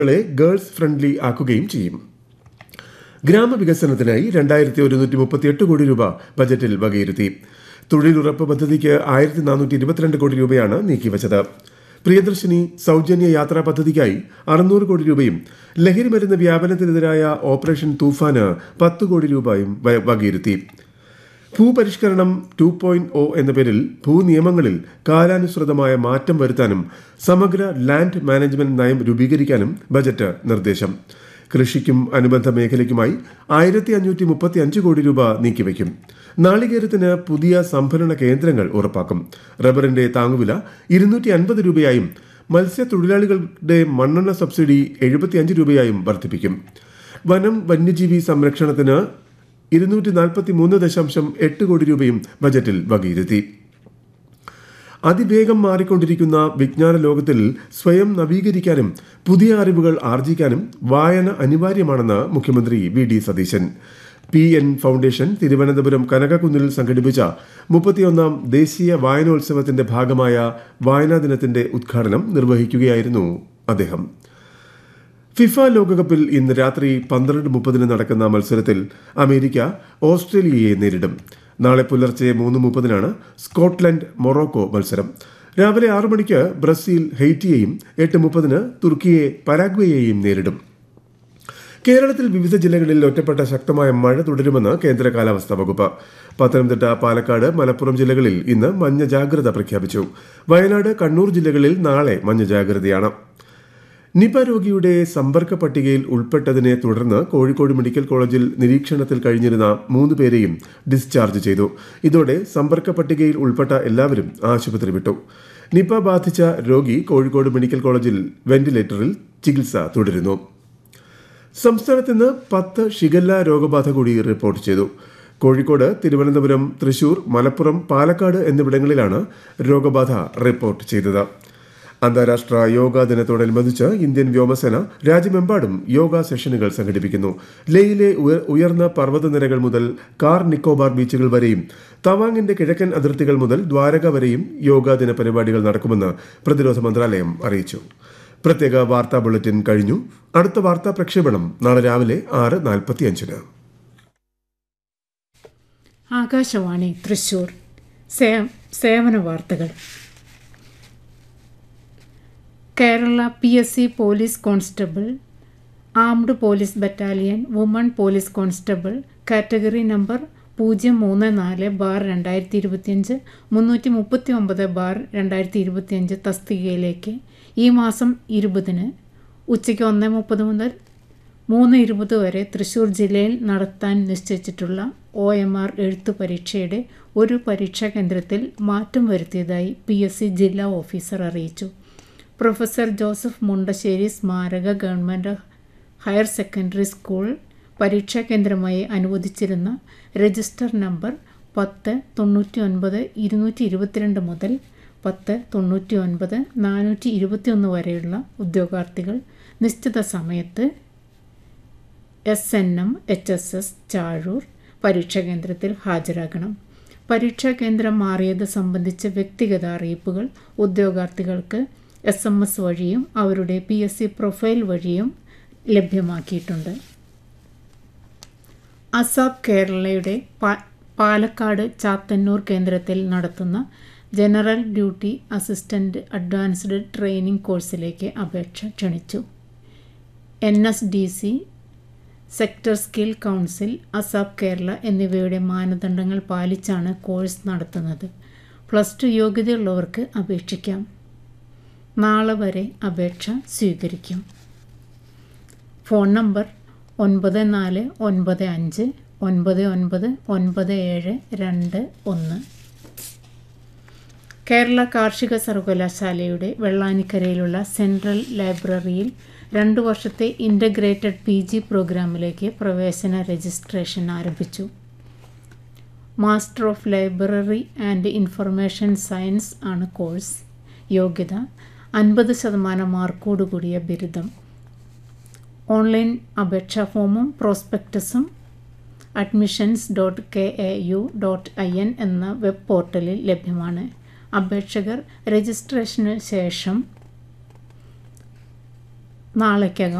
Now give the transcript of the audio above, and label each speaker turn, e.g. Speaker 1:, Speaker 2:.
Speaker 1: ളെ girls friendly ആക്കുകയും ചെയ്യും ഗ്രാമവികസനത്തിനായി രണ്ടായിരത്തി ഒരുന്നൂറ്റി മുപ്പത്തിയെട്ട് കോടി രൂപ ബജറ്റിൽ വകയിരുത്തി തൊഴിലുറപ്പ് പദ്ധതിക്ക് ആയിരത്തി നാനൂറ്റി ഇരുപത്തിരണ്ട് കോടി രൂപയാണ് നീക്കിവച്ചത് പ്രിയദർശിനി സൗജന്യ യാത്രാ പദ്ധതിക്കായി അറുന്നൂറ് കോടി രൂപയും ലഹരി മരുന്ന് വ്യാപനത്തിനെതിരായ ഓപ്പറേഷൻ തൂഫാന് പത്ത് കോടി രൂപയും വ- വകയിരുത്തി ഭൂപരിഷ്കരണം ടു പോയിന്റ് ഒ എന്ന പേരിൽ ഭൂനിയമങ്ങളിൽ കാലാനുസൃതമായ മാറ്റം വരുത്താനും സമഗ്ര ലാൻഡ് മാനേജ്മെന്റ് നയം രൂപീകരിക്കാനും ബജറ്റ് നിർദ്ദേശം കൃഷിക്കും അനുബന്ധ മേഖലയ്ക്കുമായി ആയിരത്തി അഞ്ഞൂറ്റി മുപ്പത്തി അഞ്ച് കോടി രൂപ നീക്കിവയ്ക്കും നാളികേരത്തിന് പുതിയ സംഭരണ കേന്ദ്രങ്ങൾ ഉറപ്പാക്കും റബ്ബറിന്റെ താങ്ങുവില ഇരുന്നൂറ്റി അൻപത് രൂപയായും മത്സ്യത്തൊഴിലാളികളുടെ മണ്ണെണ്ണ സബ്സിഡി എഴുപത്തിയഞ്ച് രൂപയായും വർദ്ധിപ്പിക്കും വനം വന്യജീവി സംരക്ഷണത്തിന് ഇരുന്നൂറ്റി നാൽപ്പത്തി മൂന്ന് ദശാംശം എട്ട് കോടി രൂപയും ബജറ്റിൽ വകയിരുത്തി അതിവേഗം മാറിക്കൊണ്ടിരിക്കുന്ന വിജ്ഞാന ലോകത്തിൽ സ്വയം നവീകരിക്കാനും പുതിയ അറിവുകൾ ആർജിക്കാനും വായന അനിവാര്യമാണെന്ന് മുഖ്യമന്ത്രി V D Satheesan P N foundation Thiruvananthapuram കനകക്കുന്നിൽ സംഘടിപ്പിച്ച മുപ്പത്തിയൊന്നാം ദേശീയ വായനോത്സവത്തിന്റെ ഭാഗമായ വായനാ ദിനത്തിന്റെ ഉദ്ഘാടനം നിർവഹിക്കുകയായിരുന്നു അദ്ദേഹം ഫിഫ ലോകകപ്പിൽ ഇന്ന് രാത്രി പന്ത്രണ്ട് മുപ്പതിന് നടക്കുന്ന മത്സരത്തിൽ അമേരിക്ക ഓസ്ട്രേലിയയെ നേരിടും നാളെ പുലർച്ചെ മൂന്ന് മുപ്പതിനാണ് സ്കോട്ട്ലൻഡ് മൊറോക്കോ മത്സരം രാവിലെ ആറു മണിക്ക് ബ്രസീൽ ഹെയ്റ്റിയെയും എട്ട് മുപ്പതിന് തുർക്കിയെ പരാഗ്വേയെയും നേരിടും കേരളത്തിൽ വിവിധ ജില്ലകളിൽ ഒറ്റപ്പെട്ട ശക്തമായ മഴ തുടരുമെന്ന് കേന്ദ്ര കാലാവസ്ഥാ വകുപ്പ് പത്തനംതിട്ട പാലക്കാട് മലപ്പുറം ജില്ലകളിൽ ഇന്ന് മഞ്ഞ ജാഗ്രത പ്രഖ്യാപിച്ചു വയനാട് കണ്ണൂർ ജില്ലകളിൽ നാളെ മഞ്ഞ ജാഗ്രതയാണ് നിപ രോഗിയുടെ സമ്പർക്ക പട്ടികയിൽ ഉൾപ്പെട്ടതിനെ തുടർന്ന് കോഴിക്കോട് മെഡിക്കൽ കോളേജിൽ നിരീക്ഷണത്തിൽ കഴിഞ്ഞിരുന്ന മൂന്ന് പേരെയും ഡിസ്ചാർജ് ചെയ്തു ഇതോടെ സമ്പർക്ക പട്ടികയിൽ ഉൾപ്പെട്ട എല്ലാവരും ആശുപത്രി വിട്ടു നിപ ബാധിച്ച രോഗി കോഴിക്കോട് മെഡിക്കൽ കോളേജിൽ വെന്റിലേറ്ററിൽ ചികിത്സ തുടരുന്നു സംസ്ഥാനത്ത് ഇന്ന് പത്ത് ഷിഗല്ല രോഗബാധ കൂടി റിപ്പോർട്ട് ചെയ്തു കോഴിക്കോട് തിരുവനന്തപുരം തൃശൂർ മലപ്പുറം പാലക്കാട് എന്നിവിടങ്ങളിലാണ് രോഗബാധ റിപ്പോർട്ട് ചെയ്തത് അന്താരാഷ്ട്ര യോഗാ ദിനത്തോടനുബന്ധിച്ച് ഇന്ത്യൻ വ്യോമസേന രാജ്യമെമ്പാടും യോഗ സെഷനുകൾ സംഘടിപ്പിക്കുന്നു ലേയിലെ ഉയർ- ഉയർന്ന പർവ്വതനിരകൾ മുതൽ കാർ നിക്കോബാർ ബീച്ചുകൾ വരെയും തവാങ്ങിന്റെ കിഴക്കൻ അതിർത്തികൾ മുതൽ ദ്വാരക വരെയും യോഗാ ദിന പരിപാടികൾ നടക്കുമെന്ന് പ്രതിരോധ മന്ത്രാലയം അറിയിച്ചു പ്രത്യേക വാർത്താ ബുള്ളറ്റിൻ കഴിഞ്ഞു അടുത്ത വാർത്താ പ്രക്ഷേപണം നാളെ രാവിലെ ആറ് നാൽപ്പത്തിയഞ്ചിന്
Speaker 2: ആകാശവാണി തൃശൂർ സേ- സേവന വാർത്തകൾ Kerala P S C police constable armed police battalion woman police constable category number പൂജ്യം മൂന്ന് നാല് ബാർ രണ്ടായിരത്തി ഇരുപത്തിയഞ്ച് മുന്നൂറ്റി മുപ്പത്തി ഒമ്പത് ബാർ രണ്ടായിരത്തി ഇരുപത്തിയഞ്ച് തസ്തികയിലേക്ക് ഈ മാസം ഇരുപതിന് ഉച്ചയ്ക്ക് ഒന്ന് മുപ്പത് മുതൽ മൂന്ന് ഇരുപത് വരെ തൃശൂർ ജില്ലയിൽ നടത്താൻ നിശ്ചയിച്ചിട്ടുള്ള ഒ എം ആർ എഴുത്തു പരീക്ഷയുടെ ഒരു പരീക്ഷാ കേന്ദ്രത്തിൽ മാറ്റം വരുത്തിയതായി പി എസ് സി ജില്ലാ ഓഫീസർ അറിയിച്ചു പ്രൊഫസർ ജോസഫ് മുണ്ടശ്ശേരി സ്മാരക ഗവൺമെൻറ് ഹയർ സെക്കൻഡറി സ്കൂൾ പരീക്ഷാ കേന്ദ്രമായി അനുവദിച്ചിരുന്ന രജിസ്റ്റർ നമ്പർ പത്ത് തൊണ്ണൂറ്റി ഒൻപത് ഇരുന്നൂറ്റി ഇരുപത്തിരണ്ട് മുതൽ പത്ത് തൊണ്ണൂറ്റി ഒൻപത് നാനൂറ്റി ഇരുപത്തിയൊന്ന് വരെയുള്ള ഉദ്യോഗാർത്ഥികൾ നിശ്ചിത സമയത്ത് S N M H S S Chazhoor പരീക്ഷാ കേന്ദ്രത്തിൽ ഹാജരാകണം പരീക്ഷാ കേന്ദ്രം മാറിയത് സംബന്ധിച്ച വ്യക്തിഗത അറിയിപ്പുകൾ ഉദ്യോഗാർത്ഥികൾക്ക് എസ് എം എസ് വഴിയും അവരുടെ പി എസ് സി പ്രൊഫൈൽ വഴിയും ലഭ്യമാക്കിയിട്ടുണ്ട് അസാബ് കേരളയുടെ പാ- പാലക്കാട് ചാത്തന്നൂർ കേന്ദ്രത്തിൽ നടത്തുന്ന general duty assistant advanced training കോഴ്സിലേക്ക് അപേക്ഷ ക്ഷണിച്ചു N S D C sector skill council ASAP Kerala എന്നിവയുടെ മാനദണ്ഡങ്ങൾ പാലിച്ചാണ് കോഴ്സ് നടത്തുന്നത് പ്ലസ് ടു യോഗ്യതയുള്ളവർക്ക് അപേക്ഷിക്കാം നാളെ വരെ അപേക്ഷ സ്വീകരിക്കും ഫോൺ നമ്പർ ഒൻപത് നാല് ഒൻപത് അഞ്ച് ഒൻപത് ഒൻപത് ഒൻപത് ഏഴ് രണ്ട് ഒന്ന് കേരള കാർഷിക സർവകലാശാലയുടെ വെള്ളാനിക്കരയിലുള്ള സെൻട്രൽ ലൈബ്രറിയിൽ രണ്ട് വർഷത്തെ ഇൻ്റഗ്രേറ്റഡ് പി ജി പ്രോഗ്രാമിലേക്ക് പ്രവേശന രജിസ്ട്രേഷൻ ആരംഭിച്ചു master of library and information science ആണ് കോഴ്സ് യോഗ്യത അൻപത് ശതമാനം മാർക്കോട് കൂടിയ ബിരുദം ഓൺലൈൻ അപേക്ഷാ ഫോമും പ്രോസ്പെക്ടസും admissions dot K A U dot I N എന്ന വെബ് പോർട്ടലിൽ ലഭ്യമാണ് അപേക്ഷകർ രജിസ്ട്രേഷന് ശേഷം നാളേക്കകം